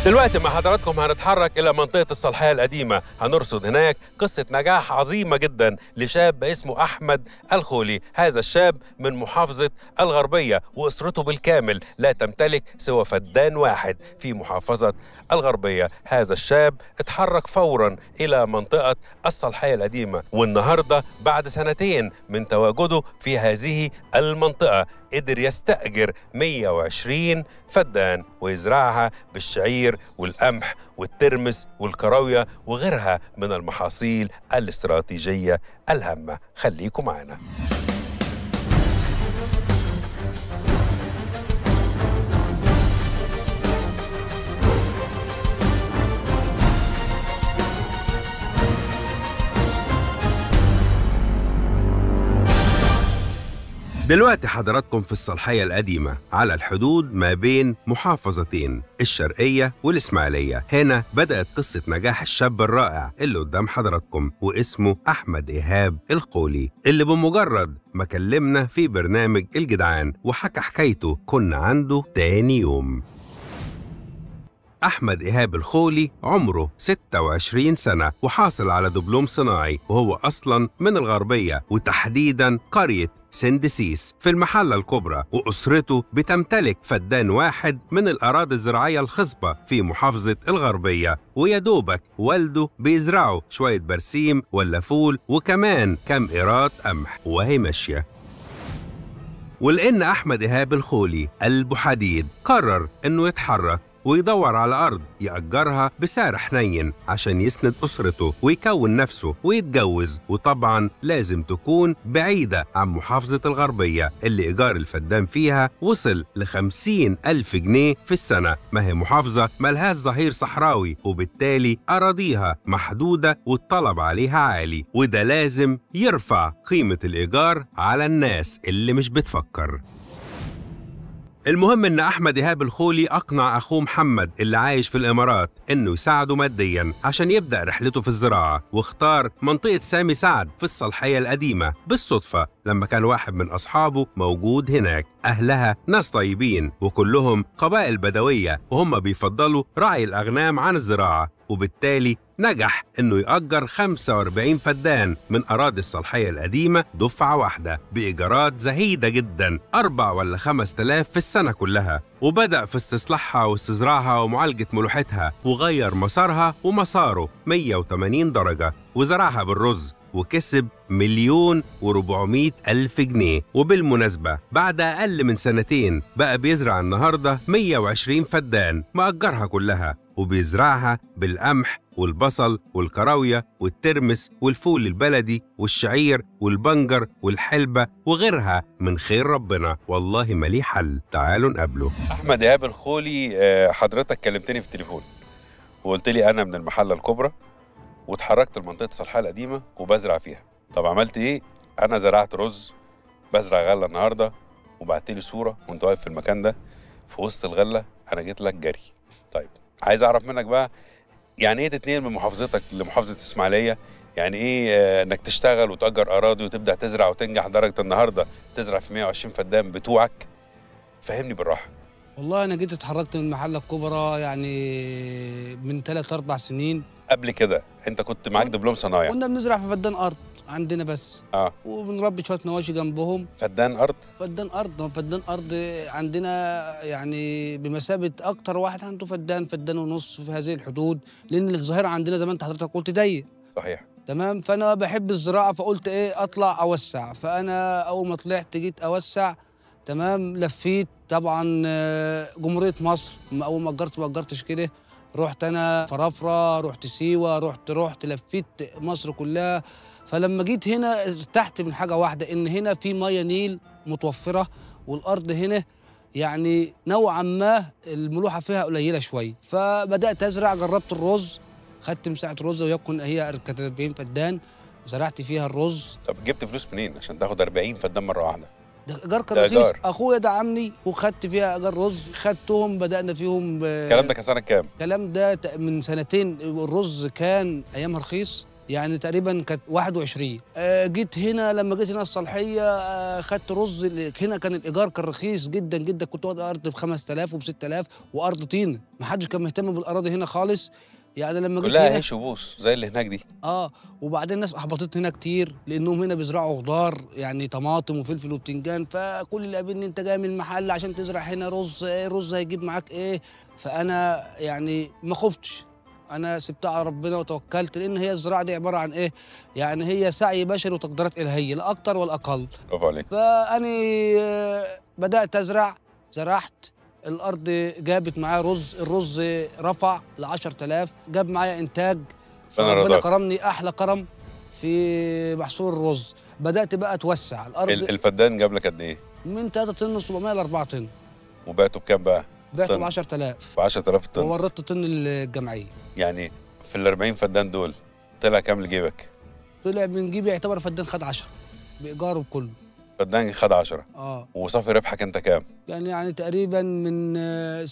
دلوقتي مع حضراتكم هنتحرك إلى منطقة الصالحية القديمة هنرصد هناك قصة نجاح عظيمة جدا لشاب اسمه أحمد الخولي هذا الشاب من محافظة الغربية وأسرته بالكامل لا تمتلك سوى فدان واحد في محافظة الغربية هذا الشاب اتحرك فورا إلى منطقة الصالحية القديمة والنهاردة بعد سنتين من تواجده في هذه المنطقة قدر يستأجر 120 فدان ويزرعها بالشعير والقمح والترمس والكراوية وغيرها من المحاصيل الاستراتيجية الهامة خليكم معنا دلوقتي حضراتكم في الصالحية القديمة على الحدود ما بين محافظتين الشرقية والإسماعيلية هنا بدأت قصة نجاح الشاب الرائع اللي قدام حضراتكم واسمه أحمد إيهاب القولي اللي بمجرد ما كلمنا في برنامج الجدعان وحكى حكايته كنا عنده تاني يوم أحمد إيهاب الخولي عمره 26 سنة وحاصل على دبلوم صناعي وهو أصلا من الغربية وتحديدا قرية سندسيس في المحلة الكبرى وأسرته بتمتلك فدان واحد من الأراضي الزراعية الخصبة في محافظة الغربية ويا دوبك والده بيزرعوا شوية برسيم ولا فول وكمان كم إيراد قمح وهي ماشية ولأن أحمد إيهاب الخولي قلبه حديد قرر إنه يتحرك ويدور على أرض يأجرها بسعر حنين عشان يسند أسرته ويكون نفسه ويتجوز وطبعا لازم تكون بعيدة عن محافظة الغربية اللي إيجار الفدان فيها وصل لخمسين ألف جنيه في السنة ما هي محافظة ملهاش ظهير صحراوي وبالتالي أراضيها محدودة والطلب عليها عالي وده لازم يرفع قيمة الإيجار على الناس اللي مش بتفكر المهم ان احمد ايهاب الخولي اقنع اخوه محمد اللي عايش في الامارات انه يساعده ماديا عشان يبدا رحلته في الزراعه واختار منطقه سامي سعد في الصالحيه القديمه بالصدفه لما كان واحد من اصحابه موجود هناك اهلها ناس طيبين وكلهم قبائل بدويه وهم بيفضلوا رعي الاغنام عن الزراعه وبالتالي نجح انه يأجر 45 فدان من اراضي الصالحيه القديمه دفعه واحده بايجارات زهيده جدا أربع ولا خمس تلاف في السنه كلها وبدأ في استصلاحها واستزراعها ومعالجه ملوحتها وغير مسارها ومساره 180 درجه وزرعها بالرز وكسب مليون وربعمائة ألف جنيه وبالمناسبة بعد أقل من سنتين بقى بيزرع النهاردة 120 فدان مأجرها كلها وبيزرعها بالقمح والبصل والكراوية والترمس والفول البلدي والشعير والبنجر والحلبة وغيرها من خير ربنا والله ما ليه حل تعالوا نقابله أحمد إيهاب الخولي آه، حضرتك كلمتني في التليفون وقلت لي أنا من المحلة الكبرى واتحركت لمنطقة الصالحية القديمة وبزرع فيها طب عملت إيه؟ أنا زرعت رز بزرع غلة النهاردة وبعت لي صورة وأنت واقف في المكان ده في وسط الغلة أنا جيت لك جري طيب عايز أعرف منك بقى يعني إيه تتنقل من محافظتك لمحافظة إسماعيلية يعني ايه آه، انك تشتغل وتأجر اراضي وتبدا تزرع وتنجح لدرجه النهارده تزرع في 120 فدان بتوعك فهمني بالراحه والله انا جيت اتحركت من المحله الكبرى يعني من ثلاث اربع سنين قبل كده انت كنت معاك دبلوم صنايع كنا بنزرع في فدان ارض عندنا بس اه وبنربي شويه مواشي جنبهم فدان ارض فدان ارض فدان ارض عندنا يعني بمثابه اكتر واحد عنده فدان فدان ونص في هذه الحدود لان الظاهره عندنا زي ما انت حضرتك قلت ضيق صحيح تمام فانا بحب الزراعه فقلت ايه اطلع اوسع فانا اول ما طلعت جيت اوسع تمام لفيت طبعا آه، جمهوريه مصر ما اول ما اجرت ما اجرتش كده رحت انا فرافره رحت سيوه رحت رحت لفيت مصر كلها فلما جيت هنا ارتحت من حاجه واحده ان هنا في ميه نيل متوفره والارض هنا يعني نوعا ما الملوحه فيها قليله شويه فبدات ازرع جربت الرز خدت مساحه رز ويكن هي كانت 40 فدان زرعت فيها الرز طب جبت فلوس منين عشان تاخد 40 فدان مره واحده ده ايجار كان ده رخيص إيجار. اخويا دعمني وخدت فيها ايجار رز خدتهم بدانا فيهم ب- الكلام ده كان سنه كام الكلام ده ت- من سنتين الرز كان ايامها رخيص يعني تقريبا كانت 21 آه جيت هنا لما جيت هنا الصالحيه آه خدت رز ال- هنا كان الايجار كان رخيص جدا جدا كنت واخد ارض ب 5000 وب 6000 وارض طين ما حدش كان مهتم بالاراضي هنا خالص يعني لما جيت كلها هنا عيش وبوس زي اللي هناك دي اه وبعدين الناس احبطت هنا كتير لانهم هنا بيزرعوا خضار يعني طماطم وفلفل وبتنجان فكل اللي قابلني انت جاي من المحل عشان تزرع هنا رز ايه رز هيجيب معاك ايه فانا يعني ما خفتش انا سبتها على ربنا وتوكلت لان هي الزراعه دي عباره عن ايه يعني هي سعي بشري وتقديرات الهيه لا اكتر ولا اقل برافو عليك فاني آه، بدات ازرع زرعت الارض جابت معايا رز الرز رفع ل 10000 جاب معايا انتاج ربنا فربنا رضاك. كرمني احلى كرم في محصول الرز بدات بقى اتوسع الارض ال- الفدان جاب لك قد ايه من 3 طن 700 ل 4 طن وبعته بكام بقى بعته طن. ب 10000 ب 10000 طن ووردت طن الجمعيه يعني في ال 40 فدان دول طلع كام لجيبك طلع من جيبي يعتبر فدان خد 10 بايجاره بكله فدان خد 10 اه وصافي ربحك انت كام يعني يعني تقريبا من آه،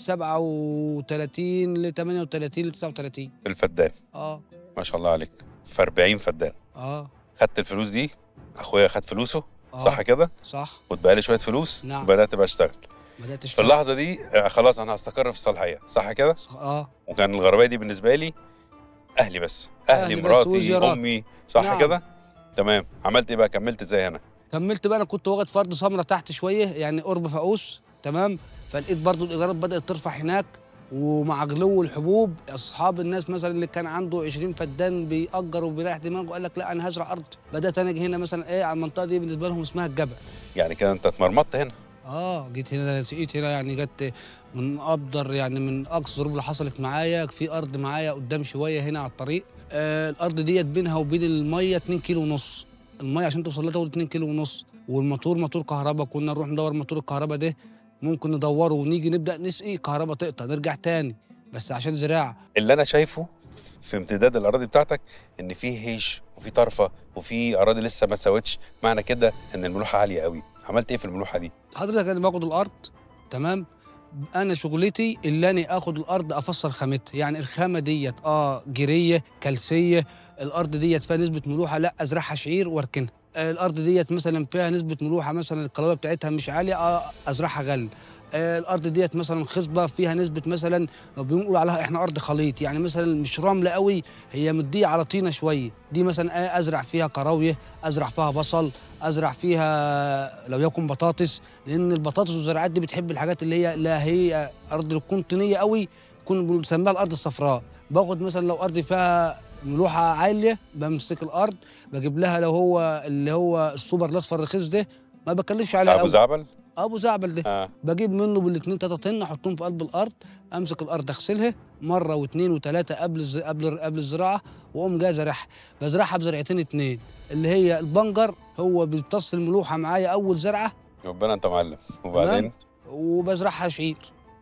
37 ل 38 ل 39 في الفدان اه ما شاء الله عليك في 40 فدان اه خدت الفلوس دي اخويا خد فلوسه اه صح كده صح واتبقى لي شويه فلوس نعم. وبدات بقى اشتغل بدات في اشتغل اللحظه دي آه، خلاص انا هستقر في الصالحيه صح كده اه وكان الغربيه دي بالنسبه لي اهلي بس اهلي, أهلي بس مراتي وزيارات. امي صح نعم. كده تمام عملت ايه بقى كملت ازاي هنا كملت بقى انا كنت واخد فرد سمره تحت شويه يعني قرب فاقوس تمام فلقيت برضو الايجارات بدات ترفع هناك ومع غلو الحبوب اصحاب الناس مثلا اللي كان عنده 20 فدان بيأجر وبيريح دماغه قال لك لا انا هزرع ارض بدات انا اجي هنا مثلا ايه على المنطقه دي بالنسبه لهم اسمها الجبل يعني كده انت اتمرمطت هنا اه جيت هنا لقيت هنا يعني جت من ابدر يعني من اقصى الظروف اللي حصلت معايا في ارض معايا قدام شويه هنا على الطريق آه الارض ديت بينها وبين الميه 2 كيلو ونص الميه عشان توصل لها تاخد 2 كيلو ونص والموتور موتور كهرباء كنا نروح ندور موتور الكهرباء ده ممكن ندوره ونيجي نبدا نسقي كهرباء تقطع نرجع تاني بس عشان زراعه اللي انا شايفه في امتداد الاراضي بتاعتك ان في هيش وفي طرفه وفي اراضي لسه ما اتسوتش معنى كده ان الملوحه عاليه قوي عملت ايه في الملوحه دي حضرتك انا باخد الارض تمام انا شغلتي اللي انا اخد الارض افصل خامتها يعني الخامه ديت اه جيريه كلسيه الارض ديت فيها نسبه ملوحه لا ازرعها شعير واركنها آه، الارض ديت مثلا فيها نسبه ملوحه مثلا القلويه بتاعتها مش عاليه اه ازرعها غل آه، الارض ديت مثلا خصبه فيها نسبه مثلا لو بنقول عليها احنا ارض خليط يعني مثلا مش رمله قوي هي مديه على طينه شويه دي مثلا آه، ازرع فيها كراويه ازرع فيها بصل ازرع فيها لو يكن بطاطس لان البطاطس والزراعات دي بتحب الحاجات اللي هي لا هي ارض تكون طينيه قوي يكون بنسميها الارض الصفراء باخد مثلا لو ارض فيها ملوحه عاليه بمسك الارض بجيب لها لو هو اللي هو السوبر الاصفر الرخيص ده ما بكلفش عليها ابو قوي زعبل ابو زعبل ده اه بجيب منه بالاثنين تلاته طن احطهم في قلب الارض امسك الارض اغسلها مره واثنين وثلاثه قبل الز... قبل قبل الزراعه واقوم جاي زارعها بزرعها بزرعتين اتنين اللي هي البنجر هو بيمتص الملوحه معايا اول زرعه ربنا انت معلم وبعدين وبزرعها شعير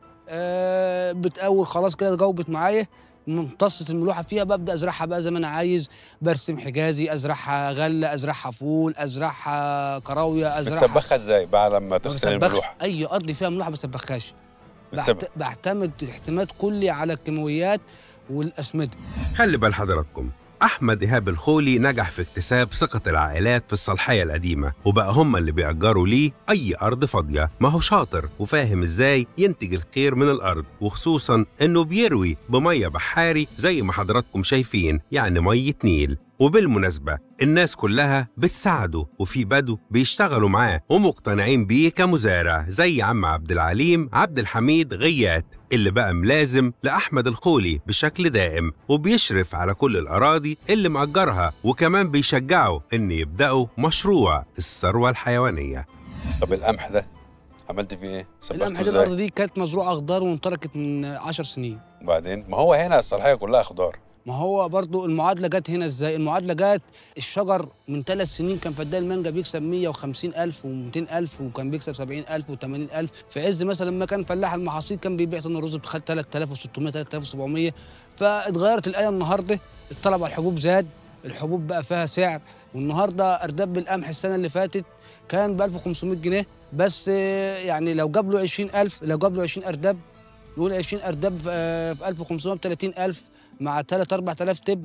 آه بتقوي خلاص كده جاوبت معايا امتصت الملوحه فيها ببدا ازرعها بقى زي ما انا عايز برسم حجازي ازرعها غله ازرعها فول ازرعها كراويه ازرعها بتسبخها ازاي بعد لما ما تغسل بسبخش. الملوحه اي ارض فيها ملوحه ما بسبخهاش بتسبخ بعت... بعتمد اعتماد كلي على الكيماويات والاسمده خلي بال حضراتكم أحمد إيهاب الخولي نجح في اكتساب ثقة العائلات في الصالحية القديمة وبقى هم اللي بيأجروا ليه أي أرض فاضية ما هو شاطر وفاهم إزاي ينتج الخير من الأرض وخصوصا إنه بيروي بمية بحاري زي ما حضراتكم شايفين يعني مية نيل وبالمناسبة الناس كلها بتساعده وفي بدو بيشتغلوا معاه ومقتنعين بيه كمزارع زي عم عبد العليم عبد الحميد غيات اللي بقى ملازم لأحمد الخولي بشكل دائم وبيشرف على كل الأراضي اللي مأجرها وكمان بيشجعه إن يبدأوا مشروع الثروة الحيوانية طب القمح ده عملت فيه ايه؟ القمح دي الارض دي كانت مزروعه خضار وانتركت من 10 سنين وبعدين ما هو هنا الصلاحية كلها خضار ما هو برضو المعادله جت هنا ازاي المعادله جت الشجر من ثلاث سنين كان فدان المانجا بيكسب 150 الف و200 الف وكان بيكسب 70 الف و80 الف في عز مثلا لما كان فلاح المحاصيل كان بيبيع طن الرز ب 3600 3700 فاتغيرت الايه النهارده الطلب على الحبوب زاد الحبوب بقى فيها سعر والنهارده ارداب القمح السنه اللي فاتت كان ب 1500 جنيه بس آه، يعني لو جاب له 20000 لو جاب له 20 ارداب نقول 20 ارداب في 1500 ب 30000 مع 3 4000 تبن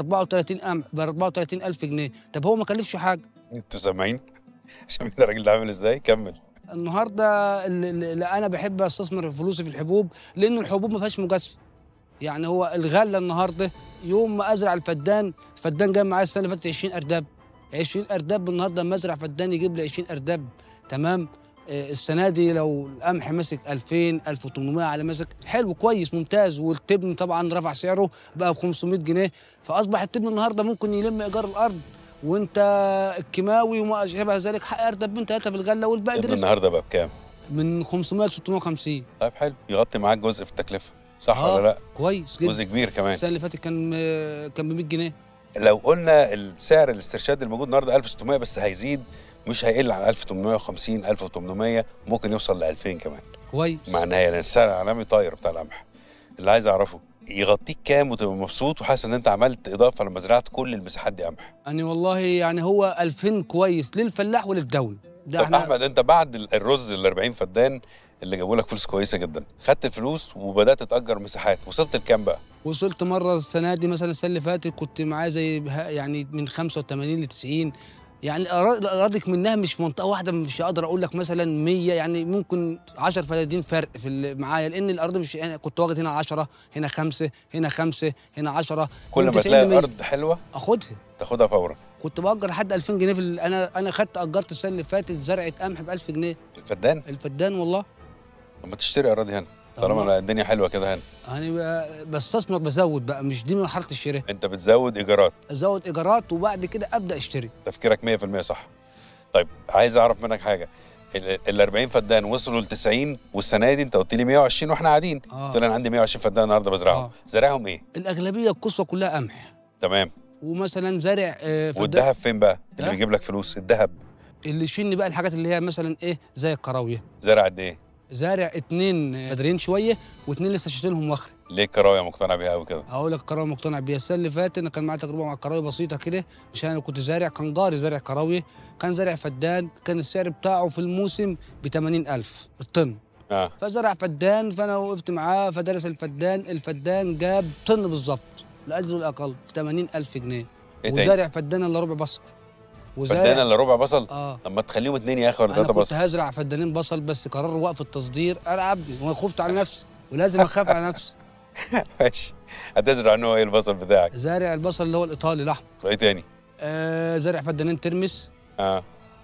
34 قمح ب 34000 جنيه طب هو ما كلفش حاجه انتوا سامعين عشان ده الراجل ده عامل ازاي كمل النهارده اللي اللي انا بحب استثمر فلوسي في الحبوب لان الحبوب ما فيهاش مجازفه يعني هو الغله النهارده يوم ما ازرع الفدان الفدان جاي معايا السنه اللي فاتت 20 ارداب 20 ارداب النهارده لما ازرع فدان يجيب لي 20 ارداب تمام آه، السنه دي لو القمح مسك 2000 1800 على مسك حلو كويس ممتاز والتبن طبعا رفع سعره بقى ب 500 جنيه فاصبح التبن النهارده ممكن يلم ايجار الارض وانت الكيماوي وما شابه ذلك حق اردبين ثلاثه في الغله والباقي ابن رزق النهارده بقى بكام من 500 ل 650 طيب حلو يغطي معاك جزء في التكلفه صح آه. ولا لا كويس جدا جزء كبير كمان السنه اللي فاتت كان كان ب 100 جنيه لو قلنا السعر الاسترشاد الموجود النهارده 1600 بس هيزيد مش هيقل عن 1850 1800 ممكن يوصل ل 2000 كمان كويس مع النهايه لان السعر العالمي طاير بتاع القمح اللي عايز اعرفه يغطيك كام وتبقى مبسوط وحاسس ان انت عملت اضافه لما زرعت كل المساحات دي قمح يعني والله يعني هو 2000 كويس للفلاح وللدوله ده طب احنا احمد انت بعد ال- الرز ال 40 فدان اللي جابوا لك فلوس كويسه جدا خدت الفلوس وبدات تاجر مساحات وصلت لكام بقى وصلت مره السنه دي مثلا السنه اللي فاتت كنت معايا زي بها- يعني من 85 ل 90 يعني الأرا- الاراضي منها مش في منطقه واحده مش هقدر اقول لك مثلا 100 يعني ممكن 10 فدادين فرق في ال- معايا لان الارض مش يعني كنت واخد هنا 10 هنا 5 هنا 5 هنا 10 كل من ما 90 تلاقي ل 100. ارض حلوه اخدها تاخدها فورا كنت باجر لحد 2000 جنيه في ال- انا انا خدت اجرت السنه اللي فاتت زرعه قمح ب 1000 جنيه الفدان الفدان والله لما تشتري اراضي هنا طالما طبعاً. الدنيا حلوه كده هنا انا ب- بستثمر بزود بقى مش دي مرحله الشراء انت بتزود ايجارات ازود ايجارات وبعد كده ابدا اشتري تفكيرك 100% صح طيب عايز اعرف منك حاجه ال ال 40 فدان وصلوا ل 90 والسنه دي انت قلت لي 120 واحنا قاعدين اه قلت لي انا عندي 120 فدان النهارده بزرعهم آه. زرعهم ايه الاغلبيه القصوى كلها قمح تمام ومثلا زارع آه، فدان والذهب فين بقى اللي ها؟ بيجيب لك فلوس الذهب اللي يشيلني بقى الحاجات اللي هي مثلا ايه زي الكراويه زرع قد ايه زارع اتنين قادرين شويه واتنين لسه شايلهم وخر ليه الكراويه مقتنع بيها قوي كده هقول لك الكراويه مقتنع بيها السنه اللي فاتت انا كان معايا تجربه مع الكراويه بسيطه كده مش انا كنت زارع كان جاري زارع كراويه كان زارع فدان كان السعر بتاعه في الموسم ب 80000 الطن اه فزرع فدان فانا وقفت معاه فدرس الفدان الفدان جاب طن بالظبط لاجل الاقل في 80000 جنيه ايه تاني وزارع فدان الا ربع بصل فدان الا ربع بصل اه طب ما تخليهم اتنين يا اخي ولا انا تلاته كنت بصل هزرع فدانين بصل بس قرار وقف التصدير ارعبني وانا خفت على نفسي ولازم اخاف على نفسي ماشي هتزرع نوع ايه البصل بتاعك زارع البصل اللي هو الايطالي الاحمر وايه تاني آه زارع فدانين ترمس اه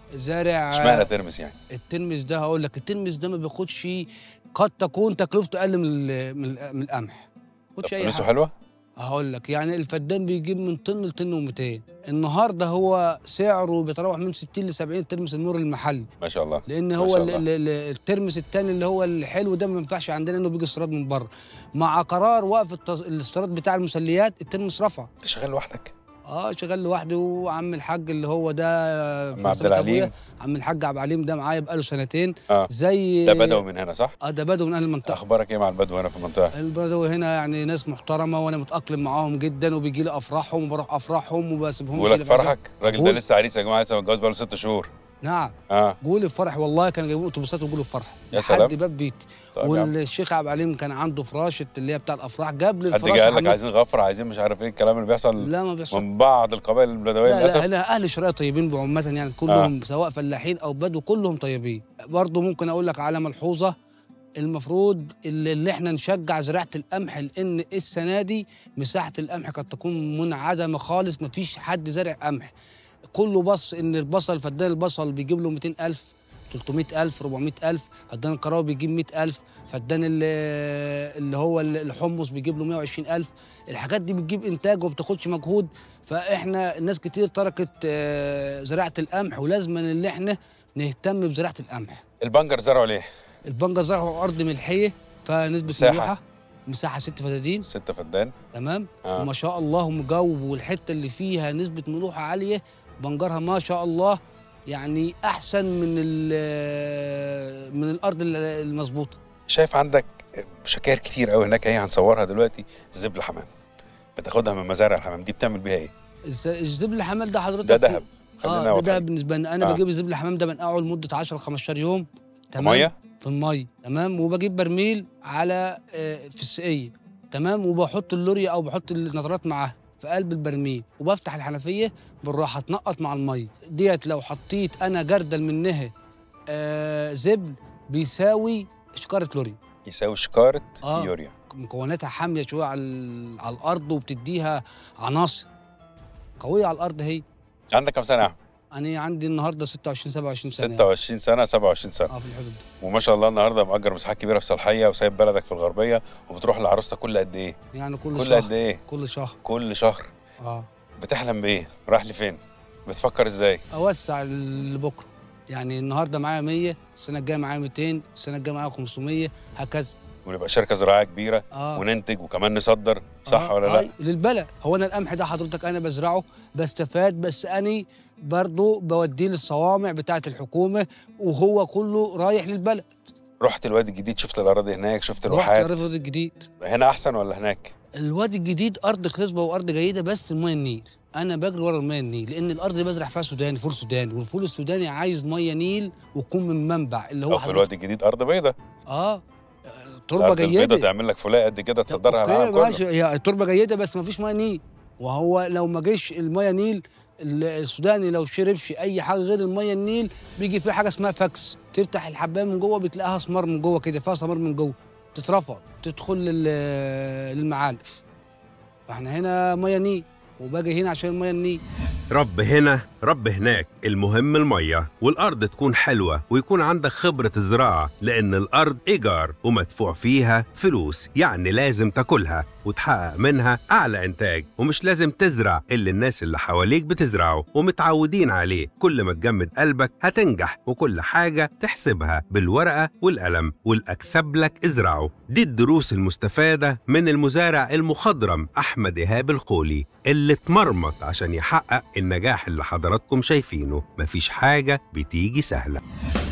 زارع اشمعنى ترمس يعني الترمس ده هقول لك الترمس ده ما بياخدش قد تكون تكلفته اقل من ال- من ال- من القمح ما طب بياخدش اي فلوسه حاجه حلوه هقول لك يعني الفدان بيجيب من طن لطن و200 النهارده هو سعره بيتراوح من 60 ل 70 ترمس النور المحلي ما شاء الله لان ما هو شاء ال- الله. ال- ال- الترمس الثاني اللي هو الحلو ده ما ينفعش عندنا انه بيجي استيراد من بره مع قرار وقف التص... الاستيراد بتاع المسليات الترمس رفع انت شغال لوحدك اه شغال لوحدي وعم الحاج اللي هو ده في عم عبد مسافة أبويا، العليم عم الحاج عبد العليم ده معايا بقاله سنتين اه زي ده بدوي من هنا صح اه ده بدو من اهل المنطقه اخبارك ايه مع البدو هنا في المنطقه البدوي هنا يعني ناس محترمه وانا متاقلم معاهم جدا وبيجي لي افراحهم وبروح افراحهم وما بسيبهمش بيقول لك إلا في عزا- فرحك الراجل ده قول. لسه عريس يا جماعه لسه متجوز بقاله ست شهور نعم اه قولي الفرح والله كانوا جايبين اتوبيسات ويقولوا الفرح يا سلام. لحد باب بيتي طيب يا عم والشيخ عبد العليم كان عنده فراشه اللي هي بتاع الافراح جاب لي حد الفراشه جه قال لك حمود- عايزين غفره عايزين مش عارف ايه الكلام اللي بيحصل لا ما بيحصل من بعض القبائل البدويه لا لا للاسف هنا اهل شرايه طيبين بعامه يعني كلهم آه. سواء فلاحين او بدو كلهم طيبين برضه ممكن اقول لك على ملحوظه المفروض اللي, اللي احنا نشجع زراعه القمح لان السنه دي مساحه القمح قد تكون منعدمه خالص ما فيش حد زارع قمح كله بص ان البصل فدان البصل بيجيب له 200000 300000 400000 فدان القراوي بيجيب 100000 فدان ال- اللي هو الحمص بيجيب له 120000 الحاجات دي بتجيب انتاج وما بتاخدش مجهود فاحنا الناس كتير تركت آه، زراعه القمح ولازم ان احنا نهتم بزراعه القمح البنجر زرعوا ليه؟ البنجر زرعوا ارض ملحيه فنسبه مساحة؟ ملوحه مساحه ست فدادين ستة فدان تمام آه. وما شاء الله هم جو والحته اللي فيها نسبه ملوحه عاليه بنجرها ما شاء الله يعني احسن من ال- من الارض المظبوطه شايف عندك شكاير كتير قوي هناك اهي هنصورها دلوقتي زبل حمام بتاخدها من مزارع الحمام دي بتعمل بيها ايه؟ الز- الزبل حمال ده حضرتك ده دهب خلينا اه ده واقعيين. دهب بالنسبه لنا انا آه. آه. بجيب الزبل حمام ده بنقعه لمده 10 15 يوم تمام ميه في الميه تمام وبجيب برميل على آه، في السقيه تمام وبحط اللوريا او بحط النترات معاها في قلب البرميل وبفتح الحنفيه بالراحه تنقط مع الميه ديت لو حطيت انا جردل منها آه زبل بيساوي شكاره لوريا يساوي شكاره آه. يوريا مكوناتها حاميه شويه على ال- على الارض وبتديها عناصر قويه على الارض هي عندك كام سنه يا احمد انا عندي النهارده 26 27 سنه 26 سنه 27 سنه اه في الحدود دي وما شاء الله النهارده مأجر مساحات كبيره في صالحيه وسايب بلدك في الغربيه وبتروح لعروستك كل قد ايه يعني كل, كل شهر قد ايه كل شهر كل شهر اه بتحلم بايه رايح لفين بتفكر ازاي اوسع لبكره يعني النهارده معايا 100 السنه الجايه معايا 200 السنه الجايه معايا 500 هكذا ونبقى شركه زراعيه كبيره اه وننتج وكمان نصدر صح آه، ولا لا آه، للبلد هو انا القمح ده حضرتك انا بزرعه بستفاد بس اني برضه بوديه للصوامع بتاعه الحكومه وهو كله رايح للبلد رحت الوادي الجديد شفت الاراضي هناك شفت رحت الواحات الرفض الجديد هنا احسن ولا هناك الوادي الجديد ارض خصبه وارض جيده بس الميه النيل انا بجري ورا الميه النيل لان الارض اللي بزرع فيها سوداني فول سوداني والفول السوداني عايز ميه نيل وتكون من منبع اللي هو او في حضرتك- الوادي الجديد ارض بيضاء اه تربه الارض البيضاء جيده تعمل لك فلاحه قد كده طب تصدرها على اوكي العالم كله ماشي هي التربه جيده بس ما فيش ميه نيل وهو لو ما جيش الميه نيل ال- السوداني لو شربش اي حاجه غير الميه النيل بيجي فيه حاجه اسمها فاكس تفتح الحبايه من جوه بتلاقيها اسمر من جوه كده فيها سمر من جوه تترفع تدخل لل- للمعالف فاحنا هنا ميه نيل وباجي هنا عشان الميه النيل رب هنا رب هناك المهم المية والأرض تكون حلوة ويكون عندك خبرة الزراعة لأن الأرض إيجار ومدفوع فيها فلوس يعني لازم تاكلها وتحقق منها أعلى إنتاج ومش لازم تزرع اللي الناس اللي حواليك بتزرعه ومتعودين عليه كل ما تجمد قلبك هتنجح وكل حاجة تحسبها بالورقة والقلم والأكسب لك ازرعه دي الدروس المستفادة من المزارع المخضرم أحمد إيهاب القولي اللي اتمرمط عشان يحقق النجاح اللي حضراتكم شايفينه مفيش حاجة بتيجي سهلة